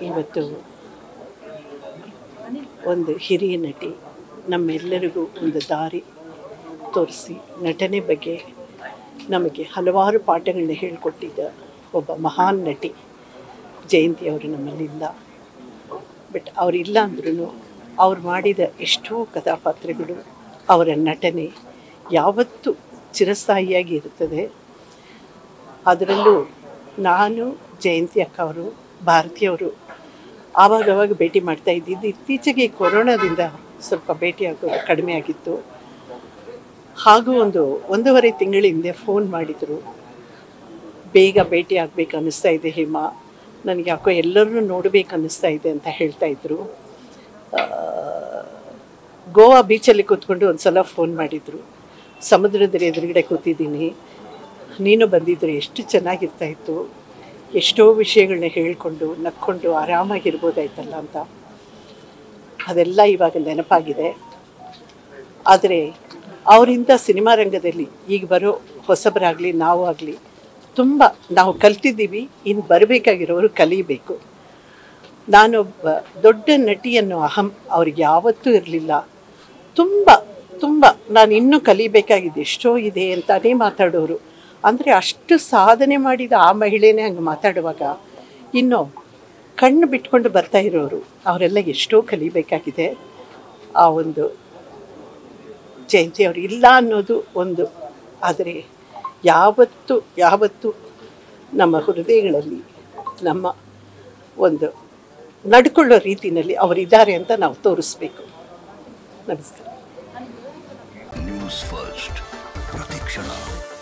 ಇವತ್ತು ಒಂದು ಹಿರಿಯ ನಟಿ ನಮ್ಮೆಲ್ಲರಿಗೂ ಒಂದು ದಾರಿ ತೋರಿಸಿ ನಟನೆ ಬಗ್ಗೆ ನಮಗೆ ಹಲವಾರು ಪಾಠಗಳನ್ನ ಹೇಳಿಕೊಟ್ಟಿದ್ದ ಒಬ್ಬ ಮಹಾನ್ ನಟಿ ಜಯಂತಿ ಅವರು ನಮ್ಮಲ್ಲಿಲ್ಲ ಬಟ್ ಅವರಿಲ್ಲ ಅಂದ್ರೂ ಅವ್ರು ಮಾಡಿದ ಎಷ್ಟೋ ಕಥಾಪಾತ್ರಗಳು ಅವರ ನಟನೆ ಯಾವತ್ತೂ ಚಿರಸ್ಥಾಯಿಯಾಗಿ ಇರುತ್ತದೆ ಅದರಲ್ಲೂ ನಾನು ಜಯಂತಿ ಅಕ್ಕ ಅವರು ಭಾರತೀಯವರು ಆವಾಗವಾಗ ಭೇಟಿ ಮಾಡ್ತಾ ಇದ್ದಿದ್ದು ಇತ್ತೀಚೆಗೆ ಕೊರೋನಾದಿಂದ ಸ್ವಲ್ಪ ಭೇಟಿ ಆಗೋದು ಕಡಿಮೆ ಆಗಿತ್ತು ಹಾಗೂ ಒಂದು ಒಂದೂವರೆ ತಿಂಗಳ ಹಿಂದೆ ಫೋನ್ ಮಾಡಿದರು ಬೇಗ ಭೇಟಿ ಆಗಬೇಕು ಅನ್ನಿಸ್ತಾ ಇದೆ ಹೇಮಾ ನನಗೆ ಯಾಕೋ ಎಲ್ಲರನ್ನೂ ನೋಡಬೇಕು ಅನ್ನಿಸ್ತಾ ಇದೆ ಅಂತ ಹೇಳ್ತಾ ಇದ್ರು ಆ, ಗೋವಾ ಬೀಚಲ್ಲಿ ಕೂತ್ಕೊಂಡು ಒಂದು ಸಲ ಫೋನ್ ಮಾಡಿದರು ಸಮುದ್ರದ ಎದುರುಗಡೆ ಕೂತಿದ್ದೀನಿ ನೀನು ಬಂದಿದ್ರೆ ಎಷ್ಟು ಚೆನ್ನಾಗಿರ್ತಾ ಇತ್ತು ಎಷ್ಟೋ ವಿಷಯಗಳನ್ನ ಹೇಳ್ಕೊಂಡು ನಕ್ಕೊಂಡು ಆರಾಮಾಗಿರ್ಬೋದಾಯ್ತಲ್ಲ ಅಂತ ಅದೆಲ್ಲ ಇವಾಗ ನೆನಪಾಗಿದೆ ಆದರೆ ಅವರಿಂದ ಸಿನಿಮಾ ರಂಗದಲ್ಲಿ ಈಗ ಬರೋ ಹೊಸಬರಾಗಲಿ ನಾವು ಆಗಲಿ ತುಂಬ ನಾವು ಕಲ್ತಿದ್ದೀವಿ ಇನ್ನು ಬರಬೇಕಾಗಿರೋರು ಕಲಿಬೇಕು ನಾನೊಬ್ಬ ದೊಡ್ಡ ನಟಿ ಅನ್ನೋ ಅಹಂ ಅವ್ರಿಗೆ ಯಾವತ್ತೂ ಇರಲಿಲ್ಲ ತುಂಬ ತುಂಬ ನಾನು ಇನ್ನೂ ಕಲಿಬೇಕಾಗಿದೆ ಎಷ್ಟೋ ಇದೆ ಅಂತಾನೇ ಮಾತಾಡೋರು ಅಂದರೆ ಅಷ್ಟು ಸಾಧನೆ ಮಾಡಿದ ಆ ಮಹಿಳೆನೇ ಹಂಗೆ ಮಾತಾಡುವಾಗ ಇನ್ನು ಕಣ್ಣು ಬಿಟ್ಕೊಂಡು ಬರ್ತಾ ಇರೋರು ಅವರೆಲ್ಲ ಎಷ್ಟೋ ಕಲಿಬೇಕಾಗಿದೆ ಆ ಒಂದು ಜಯಂತಿ ಅವರು ಇಲ್ಲ ಅನ್ನೋದು ಒಂದು ಆದರೆ ಯಾವತ್ತು ಯಾವತ್ತು ನಮ್ಮ ಹೃದಯಗಳಲ್ಲಿ ನಮ್ಮ ಒಂದು ನಡ್ಕೊಳ್ಳೋ ರೀತಿಯಲ್ಲಿ ಅವರಿದ್ದಾರೆ ಅಂತ ನಾವು ತೋರಿಸ್ಬೇಕು ನಮಸ್ಕಾರ ನ್ಯೂಸ್ ಫಸ್ಟ್ ಪ್ರತಿಕ್ಷಣ